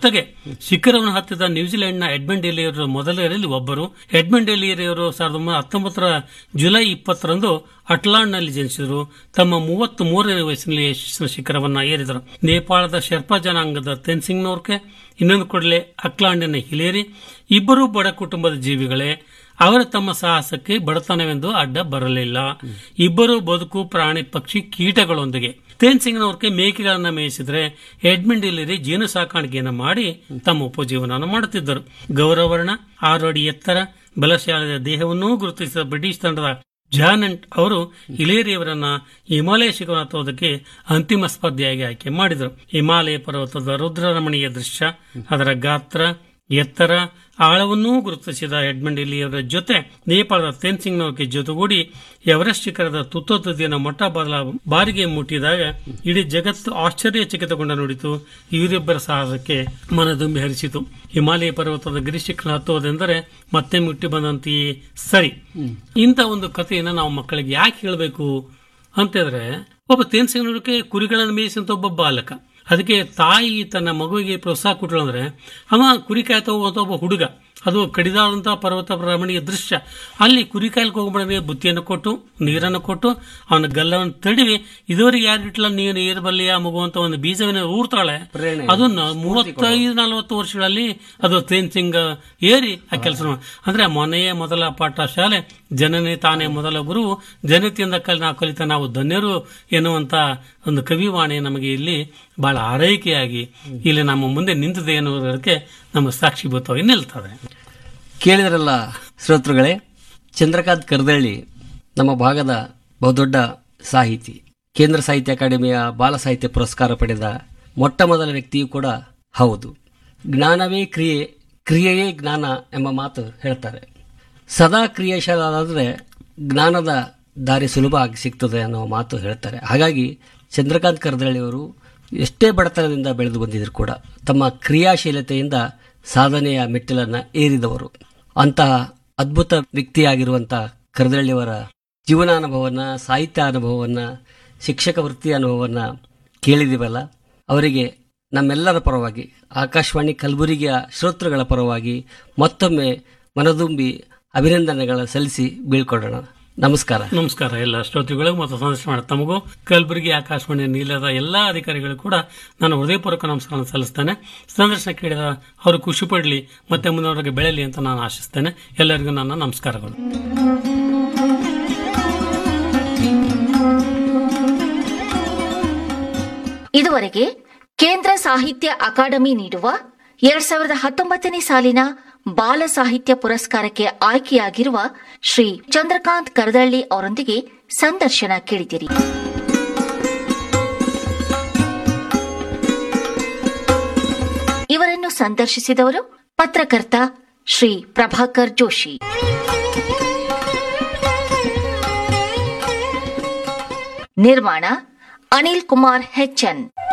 ಜೊತೆಗೆ ಶಿಖರವನ್ನು ಹತ್ತಿದ ನ್ಯೂಜಿಲೆಂಡ್ನ ಎಡ್ಮಂಡ್ ಎಲಿಯರು ಮೊದಲರಲ್ಲಿ ಒಬ್ಬರು ಎಡ್ಮಂಡ್ ಎಲಿಯರು ಸಾವಿರದ ಒಂಬೈನೂರ ಹತ್ತೊಂಬತ್ತರ ಜುಲೈ ಇಪ್ಪತ್ತರಂದು ಅಟ್ಲಾಂಡ್ನಲ್ಲಿ ಜನಿಸಿದರು ತಮ್ಮ ಮೂವತ್ತ್ ಮೂರನೇ ವಯಸ್ಸಿನಲ್ಲಿ ಯಶಸ್ಸಿನ ಶಿಖರವನ್ನ ಏರಿದರು ನೇಪಾಳದ ಶೆರ್ಪಾ ಜನಾಂಗದ ತೆನ್ಸಿಂಗ್ ನೋರ್ಕೆ ಇನ್ನೊಂದು ಕೂಡಲೇ ಅಕ್ಲಾಂಡಿನ ಹಿಲೇರಿ ಇಬ್ಬರೂ ಬಡ ಕುಟುಂಬದ ಜೀವಿಗಳೇ ಅವರ ತಮ್ಮ ಸಾಹಸಕ್ಕೆ ಬಡತನವೆಂದು ಅಡ್ಡ ಬರಲಿಲ್ಲ ಇಬ್ಬರು ಬದುಕು ಪ್ರಾಣಿ ಪಕ್ಷಿ ಕೀಟಗಳೊಂದಿಗೆ ತೇನ್ಸಿಂಗ್ನವ್ರಿಗೆ ಮೇಕೆಗಳನ್ನ ಮೇಯಿಸಿದ್ರೆ ಎಡ್ಮಂಡ್ ಇಲ್ಲಿರಿ ಜೇನು ಸಾಕಾಣಿಕೆಯನ್ನು ಮಾಡಿ ತಮ್ಮ ಉಪಜೀವನವನ್ನು ಮಾಡುತ್ತಿದ್ದರು ಗೌರವರ್ಣ ಆರು ಅಡಿ ಎತ್ತರ ಬಲಶಾಲಿಯ ದೇಹವನ್ನೂ ಗುರುತಿಸಿದ ಬ್ರಿಟಿಷ್ ತಂಡದ ಜಾನೆಂಟ್ ಅವರು ಹಿಲೇರಿಯವರನ್ನ ಹಿಮಾಲಯ ಶಿಖರ ಹತ್ತುವುದಕ್ಕೆ ಅಂತಿಮ ಸ್ಪರ್ಧೆಯಾಗಿ ಆಯ್ಕೆ ಮಾಡಿದರು ಹಿಮಾಲಯ ಪರ್ವತದ ರುದ್ರರಮಣೀಯ ದೃಶ್ಯ ಅದರ ಗಾತ್ರ ಎತ್ತರ ಆಳವನ್ನೂ ಗುರುತಿಸಿದ ಎಡ್ಮಂಡ್ ಇಲಿಯವರ ಜೊತೆ ನೇಪಾಳದ ತೆನ್ಸಿಂಗ್ನವರಿಗೆ ಜೊತೆಗೂಡಿ ಎವರೆಸ್ಟ್ ಶಿಖರದ ತುತ್ತ ತುದಿಯನ್ನು ಮೊಟ್ಟ ಬದಲ ಬಾರಿಗೆ ಮುಟ್ಟಿದಾಗ ಇಡೀ ಜಗತ್ತು ಆಶ್ಚರ್ಯಚಕಿತಗೊಂಡ ನುಡಿತು ಇವರಿಬ್ಬರ ಸಾಹಸಕ್ಕೆ ಮನದುಂಬಿ ಹರಿಸಿತು ಹಿಮಾಲಯ ಪರ್ವತದ ಗಿರಿಶಿಖರ ಹತ್ತುವುದೆಂದರೆ ಮತ್ತೆ ಮುಟ್ಟಿ ಬಂದಂತೆಯೇ ಸರಿ ಇಂಥ ಒಂದು ಕಥೆಯನ್ನು ನಾವು ಮಕ್ಕಳಿಗೆ ಯಾಕೆ ಹೇಳಬೇಕು ಅಂತಂದ್ರೆ ಒಬ್ಬ ತೇನ್ಸಿಂಗ್ನವರಿಗೆ ಕುರಿಗಳನ್ನು ಮೇಯಿಸಿದಂತ ಒಬ್ಬ ಬಾಲಕ ಅದಕ್ಕೆ ತಾಯಿ ತನ್ನ ಮಗುವಿಗೆ ಪ್ರೋತ್ಸಾಹ ಕೊಟ್ಟಳು ಅಂದ್ರೆ ಅವ ಕುರಿ ಕಾಯ್ತಾ ಹೋಗುವಂತ ಒಬ್ಬ ಹುಡುಗ ಅದು ಕಡಿದಾದಂತಹ ಪರ್ವತ ರಮಣೀಯ ದೃಶ್ಯ ಅಲ್ಲಿ ಕುರಿ ಕಾಯಲ್ಗೆ ಹೋಗ್ಬಿಡದೆ ಬುತ್ತಿಯನ್ನು ಕೊಟ್ಟು ನೀರನ್ನು ಕೊಟ್ಟು ಅವನ ಗಲ್ಲವನ್ನು ತಡಿವಿ ಇದುವರೆಗೆ ಯಾರು ಇಟ್ಲ ನೀರು ಏರ್ಬಲ್ಲಿ ಆ ಮಗುವಂತ ಒಂದು ಬೀಜವನ್ನು ಊರ್ತಾಳೆ ಪ್ರೇರಣೆ. ಅದನ್ನ ಮೂವತ್ತೈದು ನಲವತ್ತು ವರ್ಷಗಳಲ್ಲಿ ಅದು ತೇನ್ಸಿಂಗ್ ಏರಿ ಆ ಕೆಲಸ ಅಂದ್ರೆ ಮೊನೆಯೇ ಮೊದಲ ಪಾಠ ಶಾಲೆ ಜನನೇ ತಾನೇ ಮೊದಲ ಗುರು ಜನತೆಯಿಂದ ಕಲಿ ನಾವು ಕಲಿತ ನಾವು ಧನ್ಯರು ಎನ್ನುವಂತ ಒಂದು ಕವಿವಾಣಿ ನಮಗೆ ಇಲ್ಲಿ ಬಹಳ ಆರೈಕೆಯಾಗಿ ಇಲ್ಲಿ ನಮ್ಮ ಮುಂದೆ ನಿಂತಿದೆ ಎನ್ನುವುದಕ್ಕೆ ನಮ್ಮ ಸಾಕ್ಷಿಭೂತವಾಗಿ ನಿಲ್ತದೆ ಕೇಳಿದ್ರಲ್ಲ ಶ್ರೋತೃಗಳೇ ಚಂದ್ರಕಾಂತ್ ಕರ್ದಳ್ಳಿ ನಮ್ಮ ಭಾಗದ ಬಹುದೊಡ್ಡ ಸಾಹಿತಿ ಕೇಂದ್ರ ಸಾಹಿತ್ಯ ಅಕಾಡೆಮಿಯ ಬಾಲ ಸಾಹಿತ್ಯ ಪುರಸ್ಕಾರ ಪಡೆದ ಮೊಟ್ಟ ಮೊದಲ ವ್ಯಕ್ತಿಯೂ ಕೂಡ ಹೌದು ಜ್ಞಾನವೇ ಕ್ರಿಯೆ ಕ್ರಿಯೆಯೇ ಜ್ಞಾನ ಎಂಬ ಮಾತು ಹೇಳ್ತಾರೆ ಸದಾ ಕ್ರಿಯಾಶೀಲರಾದರೆ ಜ್ಞಾನದ ದಾರಿ ಸುಲಭ ಆಗಿ ಸಿಗ್ತದೆ ಅನ್ನೋ ಮಾತು ಹೇಳ್ತಾರೆ ಹಾಗಾಗಿ ಚಂದ್ರಕಾಂತ್ ಕರ್ದಳ್ಳಿಯವರು ಎಷ್ಟೇ ಬಡತನದಿಂದ ಬೆಳೆದು ಬಂದಿದ್ರು ಕೂಡ ತಮ್ಮ ಕ್ರಿಯಾಶೀಲತೆಯಿಂದ ಸಾಧನೆಯ ಮೆಟ್ಟಿಲನ್ನು ಏರಿದವರು ಅಂತಹ ಅದ್ಭುತ ವ್ಯಕ್ತಿಯಾಗಿರುವಂಥ ಕರ್ದಳ್ಳಿಯವರ ಜೀವನಾನುಭವವನ್ನು ಸಾಹಿತ್ಯ ಅನುಭವವನ್ನು ಶಿಕ್ಷಕ ವೃತ್ತಿ ಅನುಭವವನ್ನು ಕೇಳಿದಿವಲ್ಲ ಅವರಿಗೆ ನಮ್ಮೆಲ್ಲರ ಪರವಾಗಿ ಆಕಾಶವಾಣಿ ಕಲಬುರಗಿಯ ಶ್ರೋತೃಗಳ ಪರವಾಗಿ ಮತ್ತೊಮ್ಮೆ ಮನದುಂಬಿ ಅಭಿನಂದನೆಗಳ ಸಲ್ಲಿಸಿ ಬೀಳ್ಕೊಡೋಣ ನಮಸ್ಕಾರ ನಮಸ್ಕಾರ ಎಲ್ಲ ಶ್ರೋತೃಗಳಿಗೂ ಮತ್ತು ಸಂದರ್ಶನ ಮಾಡಿದ ತಮಗೂ ಕಲಬುರಗಿ ಆಕಾಶವಾಣಿ ನೀಲದ ಎಲ್ಲಾ ಅಧಿಕಾರಿಗಳು ಕೂಡ ನಾನು ಹೃದಯಪೂರ್ವಕ ನಮಸ್ಕಾರ ಸಲ್ಲಿಸ್ತೇನೆ ಸಂದರ್ಶನ ಕೇಳಿದ ಅವರು ಖುಷಿ ಪಡಲಿ ಮತ್ತೆ ಮುಂದವರೆಗೆ ಬೆಳೆಯಲಿ ಅಂತ ನಾನು ಆಶಿಸ್ತೇನೆ ಎಲ್ಲರಿಗೂ ನನ್ನ ನಮಸ್ಕಾರಗಳು ಇದುವರೆಗೆ ಕೇಂದ್ರ ಸಾಹಿತ್ಯ ಅಕಾಡೆಮಿ ನೀಡುವ ಎರಡ್ ಸಾವಿರದ ಹತ್ತೊಂಬತ್ತನೇ ಸಾಲಿನ ಬಾಲ ಸಾಹಿತ್ಯ ಪುರಸ್ಕಾರಕ್ಕೆ ಆಯ್ಕೆಯಾಗಿರುವ ಶ್ರೀ ಚಂದ್ರಕಾಂತ್ ಕರದಳ್ಳಿ ಅವರೊಂದಿಗೆ ಸಂದರ್ಶನ ಕೇಳಿದಿರಿ ಇವರನ್ನು ಸಂದರ್ಶಿಸಿದವರು ಪತ್ರಕರ್ತ ಶ್ರೀ ಪ್ರಭಾಕರ್ ಜೋಶಿ ನಿರ್ಮಾಣ ಅನಿಲ್ ಕುಮಾರ್ ಹೆಚ್ಎನ್